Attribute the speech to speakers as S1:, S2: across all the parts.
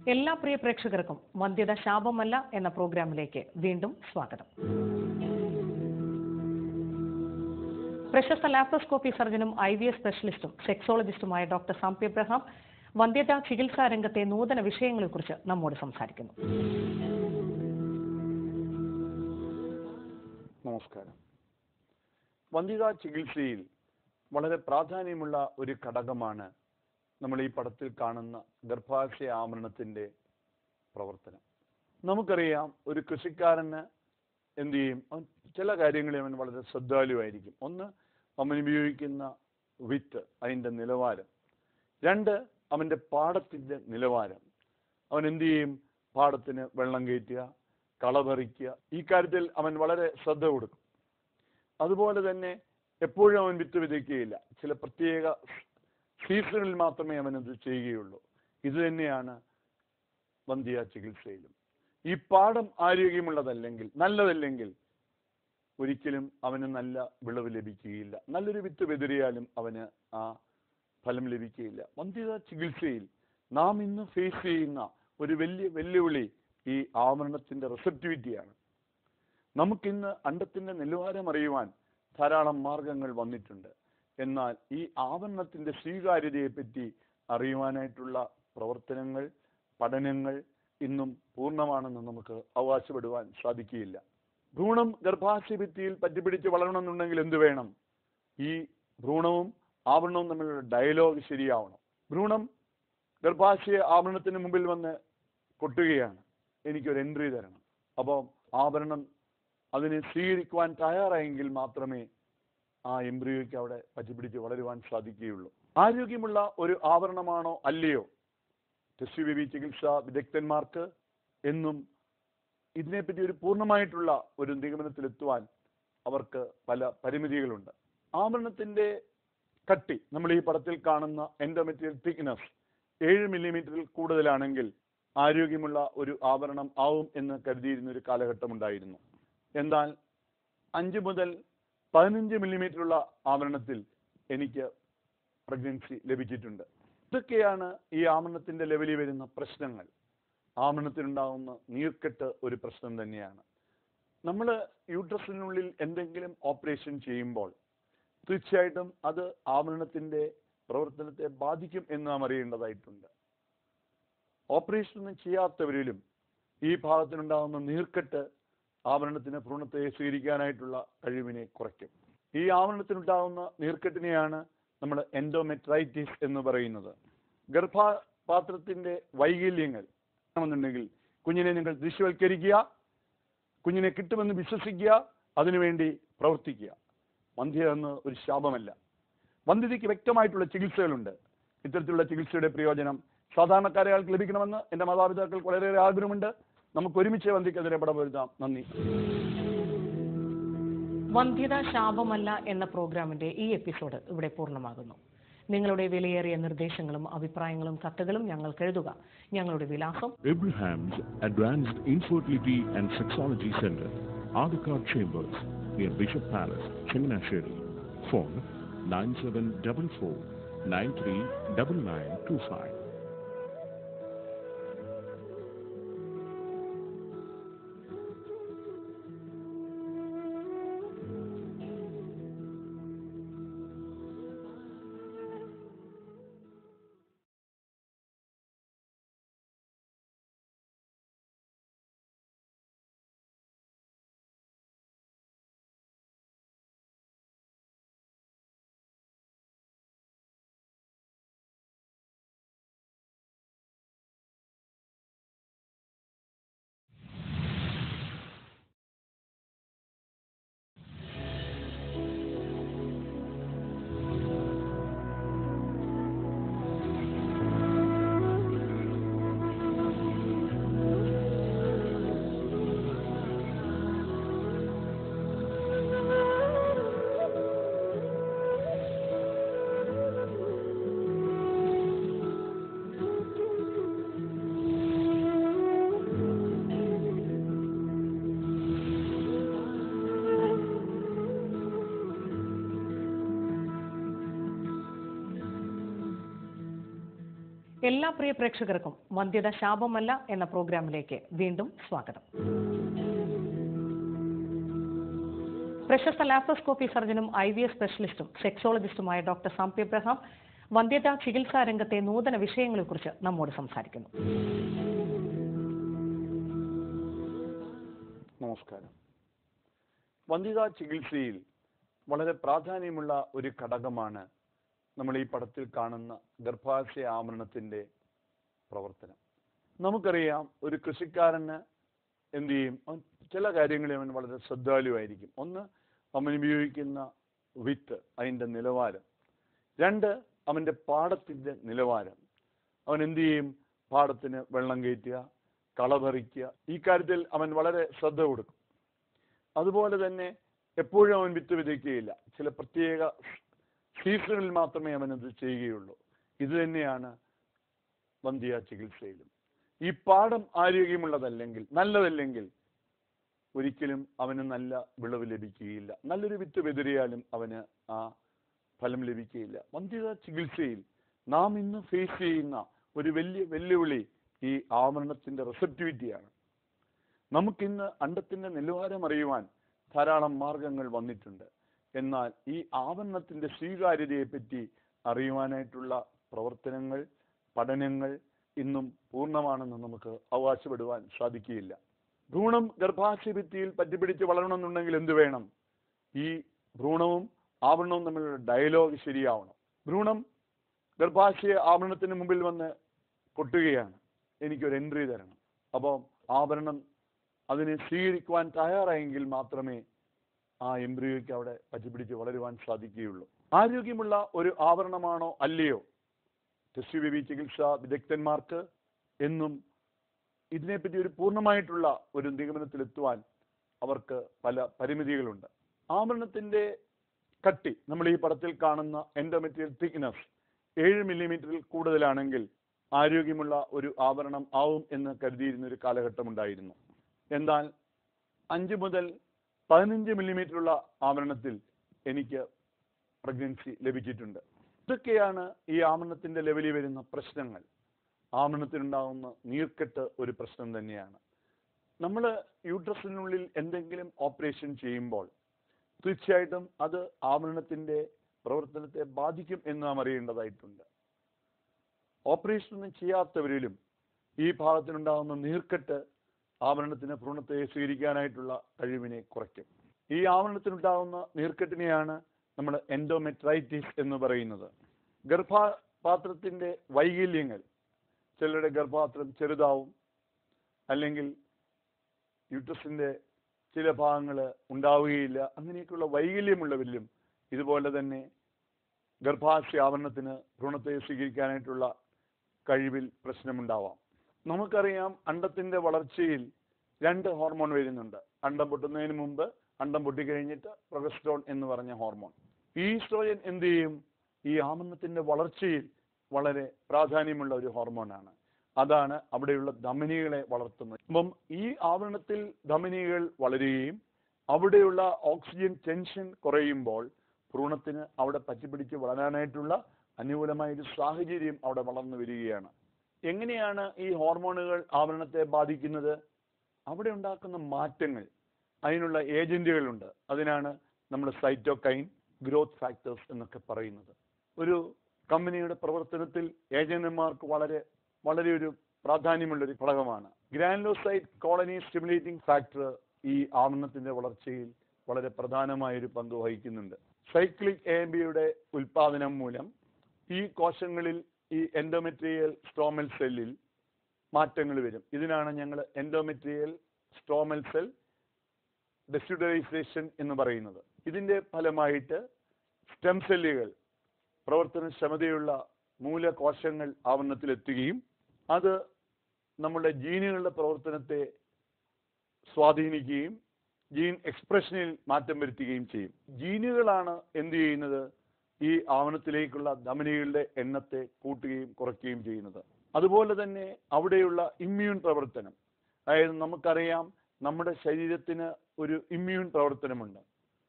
S1: എല്ലാ പ്രിയ പ്രേക്ഷകർക്കും വന്ധ്യത ശാപമല്ല എന്ന പ്രോഗ്രാമിലേക്ക് വീണ്ടും സ്വാഗതം പ്രശസ്ത ലാപ്രോസ്കോപ്പി സർജനും ഐ വി എസ് സ്പെഷ്യലിസ്റ്റും സെക്സോളജിസ്റ്റുമായ ഡോക്ടർ സാംപി എബ്രഹാം വന്ധ്യതാ ചികിത്സാ രംഗത്തെ നൂതന വിഷയങ്ങളെക്കുറിച്ച് നമ്മോട് സംസാരിക്കുന്നു
S2: നമസ്കാരം വന്ധ്യതാ ചികിത്സയിൽ വളരെ പ്രാധാന്യമുള്ള ഒരു ഘടകമാണ് നമ്മൾ ഈ പടത്തിൽ കാണുന്ന ഗർഭാശയ ആവരണത്തിന്റെ പ്രവർത്തനം നമുക്കറിയാം ഒരു കൃഷിക്കാരന് എന്ത് ചെയ്യും അവൻ ചില കാര്യങ്ങളിൽ അവൻ വളരെ ശ്രദ്ധാലുവായിരിക്കും ഒന്ന് അവൻ ഉപയോഗിക്കുന്ന വിത്ത് അതിൻ്റെ നിലവാരം രണ്ട് അവൻ്റെ പാടത്തിൻ്റെ നിലവാരം അവൻ എന്ത് ചെയ്യും പാടത്തിന് വെള്ളം കയറ്റുക കളപറിക്കുക ഈ കാര്യത്തിൽ അവൻ വളരെ ശ്രദ്ധ കൊടുക്കും അതുപോലെ തന്നെ എപ്പോഴും അവൻ വിത്ത് വിതയ്ക്കുകയില്ല ചില പ്രത്യേക സീസണിൽ മാത്രമേ അവൻ അത് ചെയ്യുകയുള്ളൂ ഇത് തന്നെയാണ് വന്ധ്യ ചികിത്സയിലും ഈ പാടം ആരോഗ്യമുള്ളതല്ലെങ്കിൽ നല്ലതല്ലെങ്കിൽ ഒരിക്കലും അവന് നല്ല വിളവ് ലഭിക്കുകയില്ല നല്ലൊരു വിത്ത് വെതിരിയാലും അവന് ആ ഫലം ലഭിക്കുകയില്ല വന്ധ്യത ചികിത്സയിൽ നാം ഇന്ന് ഫേസ് ചെയ്യുന്ന ഒരു വലിയ വെല്ലുവിളി ഈ ആവരണത്തിന്റെ റിസപ്റ്റിവിറ്റിയാണ് നമുക്കിന്ന് അണ്ടത്തിന്റെ നിലവാരം അറിയുവാൻ ധാരാളം മാർഗങ്ങൾ വന്നിട്ടുണ്ട് എന്നാൽ ഈ ആവരണത്തിന്റെ സ്വീകാര്യതയെ പറ്റി അറിയുവാനായിട്ടുള്ള പ്രവർത്തനങ്ങൾ പഠനങ്ങൾ ഇന്നും പൂർണ്ണമാണെന്ന് നമുക്ക് അവകാശപ്പെടുവാൻ സാധിക്കുകയില്ല ഭ്രൂണം ഗർഭാശയഭിത്തിയിൽ പറ്റിപ്പിടിച്ച് വളരണമെന്നുണ്ടെങ്കിൽ എന്ത് വേണം ഈ ഭ്രൂണവും ആവരണവും തമ്മിലുള്ള ഡയലോഗ് ശരിയാവണം ഭ്രൂണം ഗർഭാശയ ആവരണത്തിന് മുമ്പിൽ വന്ന് കൊട്ടുകയാണ് എനിക്കൊരു എൻട്രി തരണം അപ്പോൾ ആവരണം അതിനെ സ്വീകരിക്കുവാൻ തയ്യാറായെങ്കിൽ മാത്രമേ ആ എംബ്രിയോയ്ക്ക് അവിടെ പറ്റിപ്പിടിച്ച് വളരുവാൻ സാധിക്കുകയുള്ളൂ ആരോഗ്യമുള്ള ഒരു ആവരണമാണോ അല്ലയോ ടെസ്റ്റ് ബേബി ചികിത്സ വിദഗ്ധന്മാർക്ക് എന്നും ഇതിനെപ്പറ്റി ഒരു പൂർണ്ണമായിട്ടുള്ള ഒരു നിഗമനത്തിലെത്തുവാൻ അവർക്ക് പല പരിമിതികളുണ്ട് ആവരണത്തിന്റെ കട്ടി നമ്മൾ ഈ പടത്തിൽ കാണുന്ന എൻഡോമെറ്റീരിയൽ തിക്നെസ് ഏഴ് മില്ലിമീറ്ററിൽ കൂടുതലാണെങ്കിൽ ആരോഗ്യമുള്ള ഒരു ആവരണം ആവും എന്ന് കരുതിയിരുന്ന ഒരു കാലഘട്ടം ഉണ്ടായിരുന്നു എന്നാൽ അഞ്ച് മുതൽ പതിനഞ്ച് മില്ലിമീറ്ററുള്ള ആവരണത്തിൽ എനിക്ക് പ്രഗ്നൻസി ലഭിച്ചിട്ടുണ്ട് ഇതൊക്കെയാണ് ഈ ആവരണത്തിന്റെ ലെവലിൽ വരുന്ന പ്രശ്നങ്ങൾ ആവരണത്തിനുണ്ടാകുന്ന നീർക്കെട്ട് ഒരു പ്രശ്നം തന്നെയാണ് നമ്മൾ യൂട്രസിനുള്ളിൽ എന്തെങ്കിലും ഓപ്പറേഷൻ ചെയ്യുമ്പോൾ തീർച്ചയായിട്ടും അത് ആവരണത്തിന്റെ പ്രവർത്തനത്തെ ബാധിക്കും എന്ന് നാം അറിയേണ്ടതായിട്ടുണ്ട് ഓപ്പറേഷൻ ഒന്നും ചെയ്യാത്തവരിലും ഈ ഭാഗത്തിനുണ്ടാകുന്ന നീർക്കെട്ട് ആവരണത്തിന് ഭ്രൂണത്തെ സ്വീകരിക്കാനായിട്ടുള്ള കഴിവിനെ കുറയ്ക്കും ഈ ആവരണത്തിനുണ്ടാകുന്ന നീർക്കെട്ടിനെയാണ് നമ്മൾ എൻഡോമെട്രൈറ്റിസ് എന്ന് പറയുന്നത് ഗർഭപാത്രത്തിന്റെ വൈകല്യങ്ങൾ എന്നുണ്ടെങ്കിൽ കുഞ്ഞിനെ നിങ്ങൾ ദൃശ്യവൽക്കരിക്കുക കുഞ്ഞിനെ കിട്ടുമെന്ന് വിശ്വസിക്കുക അതിനുവേണ്ടി പ്രവർത്തിക്കുക വന്ധ്യ എന്ന് ഒരു ശാപമല്ല വന്ധ്യതയ്ക്ക് വ്യക്തമായിട്ടുള്ള ചികിത്സകളുണ്ട് ഇത്തരത്തിലുള്ള ചികിത്സയുടെ പ്രയോജനം സാധാരണക്കാരെ ആൾക്ക് ലഭിക്കണമെന്ന് എൻ്റെ മാതാപിതാക്കൾക്ക് വളരെയേറെ ആഗ്രഹമുണ്ട് നമുക്ക് ഒരുമിച്ച് വന്ധ്യക്കെതിരെ പടപൊരുത്താം നന്ദി
S1: വന്ധ്യത ശാപമല്ല എന്ന പ്രോഗ്രാമിന്റെ ഈ എപ്പിസോഡ് ഇവിടെ പൂർണ്ണമാകുന്നു നിങ്ങളുടെ വിലയേറിയ നിർദ്ദേശങ്ങളും അഭിപ്രായങ്ങളും കത്തുകളും ഞങ്ങൾക്ക് എഴുതുക ഞങ്ങളുടെ വിലാസം
S3: Abraham's Advanced Infertility and Sexology Center, Adhikar Chambers, near Bishop Palace, Chinganasheri. Phone 9744 939925.
S1: എല്ലാ പ്രിയ പ്രേക്ഷകർക്കും വന്ധ്യത ശാപമല്ല എന്ന പ്രോഗ്രാമിലേക്ക് വീണ്ടും സ്വാഗതം പ്രശസ്ത ലാപ്രോസ്കോപ്പി സർജനും ഐ വി എസ് സ്പെഷ്യലിസ്റ്റും സെക്സോളജിസ്റ്റുമായ ഡോക്ടർ സാംപി എബ്രഹാം വന്ധ്യതാ ചികിത്സാ രംഗത്തെ നൂതന വിഷയങ്ങളെക്കുറിച്ച് നമ്മോട് സംസാരിക്കുന്നു
S2: നമസ്കാരം വന്ധ്യതാ ചികിത്സയിൽ വളരെ പ്രാധാന്യമുള്ള ഒരു ഘടകമാണ് നമ്മൾ ഈ പടത്തിൽ കാണുന്ന ഗർഭാശയ ആമരണത്തിന്റെ പ്രവർത്തനം നമുക്കറിയാം ഒരു കൃഷിക്കാരന് എന്ത് ചെയ്യും അവൻ ചില കാര്യങ്ങളിൽ അവൻ വളരെ ശ്രദ്ധാലുവായിരിക്കും ഒന്ന് അവൻ ഉപയോഗിക്കുന്ന വിത്ത് അതിൻ്റെ നിലവാരം രണ്ട് അവൻ്റെ പാടത്തിൻ്റെ നിലവാരം അവൻ എന്ത് ചെയ്യും പാടത്തിന് വെള്ളം കയറ്റുക കളപറിക്കുക ഈ കാര്യത്തിൽ അവൻ വളരെ ശ്രദ്ധ കൊടുക്കും അതുപോലെ തന്നെ എപ്പോഴും അവൻ വിത്ത് വിതയ്ക്കുകയില്ല ചില പ്രത്യേക സീസണിൽ മാത്രമേ അവൻ അത് ചെയ്യുകയുള്ളൂ ഇത് തന്നെയാണ് വന്ധ്യ ചികിത്സയിലും ഈ പാടം ആരോഗ്യമുള്ളതല്ലെങ്കിൽ നല്ലതല്ലെങ്കിൽ ഒരിക്കലും അവന് നല്ല വിളവ് ലഭിക്കുകയില്ല നല്ലൊരു വിത്ത് വിതറിയാലും അവന് ആ ഫലം ലഭിക്കുകയില്ല വന്ധ്യത ചികിത്സയിൽ നാം ഇന്ന് ഫേസ് ചെയ്യുന്ന ഒരു വലിയ വെല്ലുവിളി ഈ ആവരണത്തിന്റെ റിസപ്റ്റിവിറ്റിയാണ് നമുക്കിന്ന് അണ്ടത്തിന്റെ നിലവാരം അറിയുവാൻ ധാരാളം മാർഗങ്ങൾ വന്നിട്ടുണ്ട് എന്നാൽ ഈ ആവരണത്തിന്റെ സ്വീകാര്യതയെ പറ്റി അറിയുവാനായിട്ടുള്ള പ്രവർത്തനങ്ങൾ പഠനങ്ങൾ ഇന്നും പൂർണ്ണമാണെന്ന് നമുക്ക് അവകാശപ്പെടുവാൻ സാധിക്കുകയില്ല ഭ്രൂണം ഗർഭാശയഭിത്തിയിൽ പറ്റിപ്പിടിച്ച് വളരണമെന്നുണ്ടെങ്കിൽ എന്ത് വേണം ഈ ഭ്രൂണവും ആവരണവും തമ്മിലുള്ള ഡയലോഗ് ശരിയാവണം ഭ്രൂണം ഗർഭാശയ ആവരണത്തിന് മുമ്പിൽ വന്ന് കൊട്ടുകയാണ് എനിക്കൊരു എൻട്രി തരണം അപ്പോൾ ആഭരണം അതിനെ സ്വീകരിക്കുവാൻ തയ്യാറായെങ്കിൽ മാത്രമേ ആ എംബ്രിയോയ്ക്ക് അവിടെ പറ്റിപ്പിടിച്ച് വളരുവാൻ സാധിക്കുകയുള്ളൂ ആരോഗ്യമുള്ള ഒരു ആവരണമാണോ അല്ലയോ ടെസ്റ്റ് ബേബി ചികിത്സാ വിദഗ്ധന്മാർക്ക് എന്നും ഇതിനെപ്പറ്റി ഒരു പൂർണ്ണമായിട്ടുള്ള ഒരു നിഗമനത്തിലെത്തുവാൻ അവർക്ക് പല പരിമിതികളുണ്ട് ആവരണത്തിന്റെ കട്ടി നമ്മൾ ഈ പടത്തിൽ കാണുന്ന എൻഡോമെറ്റീരിയൽ തിക്നെസ് ഏഴ് മില്ലിമീറ്ററിൽ കൂടുതലാണെങ്കിൽ ആരോഗ്യമുള്ള ഒരു ആവരണം ആവും എന്ന് കരുതിയിരുന്ന ഒരു കാലഘട്ടം ഉണ്ടായിരുന്നു എന്നാൽ അഞ്ച് മുതൽ പതിനഞ്ച് മില്ലിമീറ്ററുള്ള ആവരണത്തിൽ എനിക്ക് പ്രഗ്നൻസി ലഭിച്ചിട്ടുണ്ട് ഇതൊക്കെയാണ് ഈ ആവരണത്തിന്റെ ലെവലിൽ വരുന്ന പ്രശ്നങ്ങൾ ആവരണത്തിനുണ്ടാകുന്ന നീർക്കെട്ട് ഒരു പ്രശ്നം തന്നെയാണ് നമ്മൾ യൂട്രസിനുള്ളിൽ എന്തെങ്കിലും ഓപ്പറേഷൻ ചെയ്യുമ്പോൾ തീർച്ചയായിട്ടും അത് ആവരണത്തിന്റെ പ്രവർത്തനത്തെ ബാധിക്കും എന്ന് നാം അറിയേണ്ടതായിട്ടുണ്ട് ഓപ്പറേഷൻ ഒന്നും ചെയ്യാത്തവരിലും ഈ ഭാഗത്തിനുണ്ടാകുന്ന നീർക്കെട്ട് ആവരണത്തിന് ഭ്രൂണത്തെ സ്വീകരിക്കാനായിട്ടുള്ള കഴിവിനെ കുറയ്ക്കും ഈ ആവരണത്തിനുണ്ടാകുന്ന നീർക്കെട്ടിനെയാണ് നമ്മൾ എൻഡോമെട്രൈറ്റിസ് എന്ന് പറയുന്നത് ഗർഭപാത്രത്തിന്റെ വൈകല്യങ്ങൾ ചിലരുടെ ഗർഭപാത്രം ചെറുതാവും അല്ലെങ്കിൽ യൂട്രസിന്റെ ചില ഭാഗങ്ങൾ ഉണ്ടാവുകയില്ല അങ്ങനെയൊക്കെയുള്ള വൈകല്യമുള്ളവരിലും ഇതുപോലെ തന്നെ ഗർഭാശയ ആവരണത്തിന് ഭ്രൂണത്തെ സ്വീകരിക്കാനായിട്ടുള്ള കഴിവിൽ പ്രശ്നമുണ്ടാവാം നമുക്കറിയാം അണ്ടത്തിന്റെ വളർച്ചയിൽ രണ്ട് ഹോർമോൺ വരുന്നുണ്ട് അണ്ടം പൊട്ടുന്നതിന് മുമ്പ് അണ്ടം പൊട്ടിക്കഴിഞ്ഞിട്ട് പ്രൊഗസ്ട്രോൺ എന്ന് പറഞ്ഞ ഹോർമോൺ ഈസ്ട്രോജൻ എന്ത് ചെയ്യും ഈ ആമരണത്തിന്റെ വളർച്ചയിൽ വളരെ പ്രാധാന്യമുള്ള ഒരു ഹോർമോണാണ് അതാണ് അവിടെയുള്ള ധമനികളെ വളർത്തുന്നത് അപ്പം ഈ ആവരണത്തിൽ ധമനികൾ വളരുകയും അവിടെയുള്ള ഓക്സിജൻ ടെൻഷൻ കുറയുമ്പോൾ ഭ്രൂണത്തിന് അവിടെ പറ്റിപ്പിടിച്ച് വളരാനായിട്ടുള്ള അനുകൂലമായ ഒരു സാഹചര്യം അവിടെ വളർന്നു വരികയാണ് എങ്ങനെയാണ് ഈ ഹോർമോണുകൾ ആവരണത്തെ ബാധിക്കുന്നത് അവിടെ ഉണ്ടാക്കുന്ന മാറ്റങ്ങൾ അതിനുള്ള ഏജന്റുകളുണ്ട് അതിനാണ് നമ്മൾ സൈറ്റോകൈൻ ഗ്രോത്ത് ഫാക്ടേഴ്സ് എന്നൊക്കെ പറയുന്നത് ഒരു കമ്പനിയുടെ പ്രവർത്തനത്തിൽ ഏജന്റുമാർക്ക് വളരെ വളരെ ഒരു പ്രാധാന്യമുള്ള ഒരു ഘടകമാണ് ഗ്രാനുലോസൈറ്റ് കോളനി സ്റ്റിമുലേറ്റിംഗ് ഫാക്ടർ ഈ ആവരണത്തിന്റെ വളർച്ചയിൽ വളരെ പ്രധാനമായ ഒരു പങ്ക് വഹിക്കുന്നുണ്ട് സൈക്ലിക് എ ബിയുടെ ഉൽപാദനം മൂലം ഈ കോശങ്ങളിൽ ഈ എൻഡോമെട്രിയൽ സ്ട്രോമൽ സെല്ലിൽ മാറ്റങ്ങൾ വരും ഇതിനാണ് ഞങ്ങൾ എൻഡോമെട്രിയൽ സ്ട്രോമൽ സെൽ ഡെസ്യൂഡറൈസേഷൻ എന്ന് പറയുന്നത് ഇതിന്റെ ഫലമായിട്ട് സ്റ്റെം സെല്ലുകൾ പ്രവർത്തനക്ഷമതയുള്ള മൂലകോശങ്ങൾ ആവരണത്തിലെത്തുകയും അത് നമ്മുടെ ജീനുകളുടെ പ്രവർത്തനത്തെ സ്വാധീനിക്കുകയും ജീൻ എക്സ്പ്രഷനിൽ മാറ്റം വരുത്തുകയും ചെയ്യും ജീനുകളാണ് എന്ത് ചെയ്യുന്നത് ഈ ആവണത്തിലേക്കുള്ള ധമനികളുടെ എണ്ണത്തെ കൂട്ടുകയും കുറയ്ക്കുകയും ചെയ്യുന്നത് അതുപോലെ തന്നെ അവിടെയുള്ള ഇമ്മ്യൂൺ പ്രവർത്തനം അതായത് നമുക്കറിയാം നമ്മുടെ ശരീരത്തിന് ഒരു ഇമ്മ്യൂൺ പ്രവർത്തനമുണ്ട്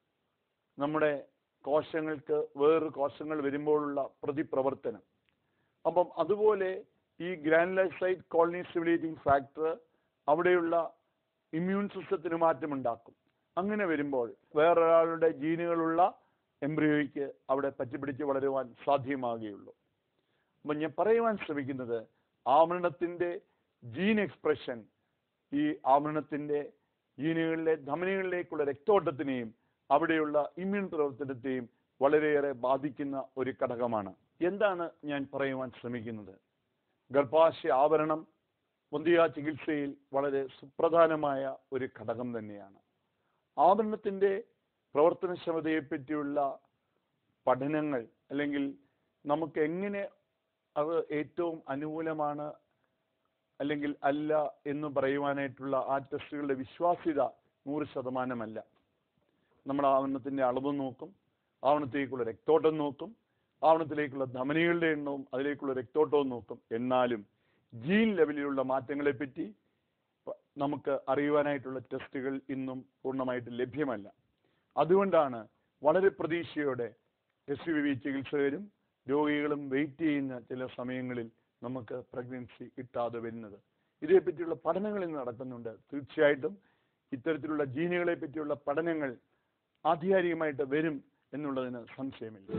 S2: നമ്മുടെ കോശങ്ങൾക്ക് വേറൊരു കോശങ്ങൾ വരുമ്പോഴുള്ള പ്രതിപ്രവർത്തനം അപ്പം അതുപോലെ ഈ ഗ്രാനുലോസൈറ്റ് കോളനി സ്റ്റിമുലേറ്റിംഗ് ഫാക്ടർ അവിടെയുള്ള ഇമ്മ്യൂൺ സിസ്റ്റത്തിന് മാറ്റമുണ്ടാക്കും അങ്ങനെ വരുമ്പോൾ വേറൊരാളുടെ ജീനുകളുള്ള എംബ്രിയോയ്ക്ക് അവിടെ പറ്റിപ്പിടിച്ച് വളരുവാൻ സാധ്യമാകുകയുള്ളൂ അപ്പം ഞാൻ പറയുവാൻ ശ്രമിക്കുന്നത് ആവരണത്തിൻ്റെ ജീൻ എക്സ്പ്രഷൻ ഈ ആവരണത്തിൻ്റെ ജീനുകളിലെ ധമനികളിലേക്കുള്ള രക്തോട്ടത്തിനെയും അവിടെയുള്ള ഇമ്മ്യൂൺ പ്രവർത്തനത്തെയും വളരെയേറെ ബാധിക്കുന്ന ഒരു ഘടകമാണ് എന്താണ് ഞാൻ പറയുവാൻ ശ്രമിക്കുന്നത് ഗർഭാശയ ആവരണം മുന്തിയ ചികിത്സയിൽ വളരെ സുപ്രധാനമായ ഒരു ഘടകം തന്നെയാണ് ആവരണത്തിൻ്റെ പ്രവർത്തനക്ഷമതയെ പറ്റിയുള്ള പഠനങ്ങൾ അല്ലെങ്കിൽ നമുക്ക് എങ്ങനെ അത് ഏറ്റവും അനുകൂലമാണ് അല്ലെങ്കിൽ അല്ല എന്ന് പറയുവാനായിട്ടുള്ള ആ ടെസ്റ്റുകളുടെ വിശ്വാസ്യത നൂറ് ശതമാനമല്ല നമ്മൾ ആവരണത്തിൻ്റെ അളവ് നോക്കും ആവണത്തിലേക്കുള്ള രക്തോട്ടം നോക്കും ആവണത്തിലേക്കുള്ള ധമനികളുടെ എണ്ണവും അതിലേക്കുള്ള രക്തോട്ടവും നോക്കും എന്നാലും ജീൻ ലെവലിലുള്ള മാറ്റങ്ങളെ പറ്റി പ- നമുക്ക് അറിയുവാനായിട്ടുള്ള ടെസ്റ്റുകൾ ഇന്നും പൂർണ്ണമായിട്ട് ലഭ്യമല്ല അതുകൊണ്ടാണ് വളരെ പ്രതീക്ഷയോടെ എസ് യു വി ചികിത്സകരും രോഗികളും വെയിറ്റ് ചെയ്യുന്ന ചില സമയങ്ങളിൽ നമുക്ക് പ്രഗ്നൻസി കിട്ടാതെ വരുന്നത് ഇതേപ്പറ്റിയുള്ള പഠനങ്ങൾ ഇന്ന് നടക്കുന്നുണ്ട് തീർച്ചയായിട്ടും ഇത്തരത്തിലുള്ള ജീനുകളെ പറ്റിയുള്ള പഠനങ്ങൾ ആധികാരികമായിട്ട് വരും എന്നുള്ളതിന് സംശയമില്ല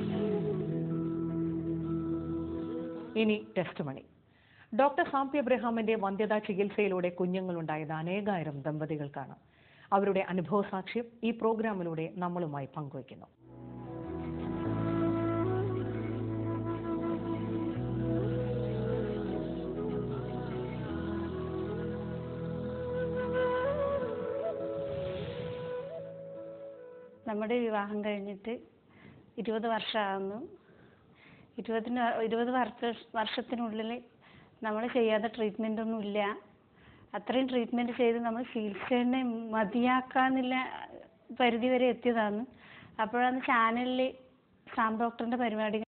S1: ഇനി ടെസ്റ്റ് മണി ഡോക്ടർ സാംപി അബ്രഹാമിന്റെ വന്ധ്യതാ ചികിത്സയിലൂടെ കുഞ്ഞുങ്ങളുണ്ടായത് അനേകായിരം ദമ്പതികൾക്കാണ് അവരുടെ അനുഭവ സാക്ഷ്യം ഈ പ്രോഗ്രാമിലൂടെ നമ്മളുമായി പങ്കുവയ്ക്കുന്നു
S4: നമ്മുടെ വിവാഹം കഴിഞ്ഞിട്ട് ഇരുപത് വർഷമാകുന്നു ഇരുപതിന് ഇരുപത് വർഷ വർഷത്തിനുള്ളിൽ നമ്മൾ ചെയ്യാത്ത ട്രീറ്റ്മെൻ്റ് ഒന്നും ഇല്ല അത്രയും ട്രീറ്റ്മെൻറ്റ് ചെയ്ത് നമ്മൾ ചികിത്സ തന്നെ മതിയാക്കാന്നില്ല പരിധി വരെ എത്തിയതാണ് അപ്പോഴാണ് ചാനലിൽ സാം ഡോക്ടറിൻ്റെ പരിപാടി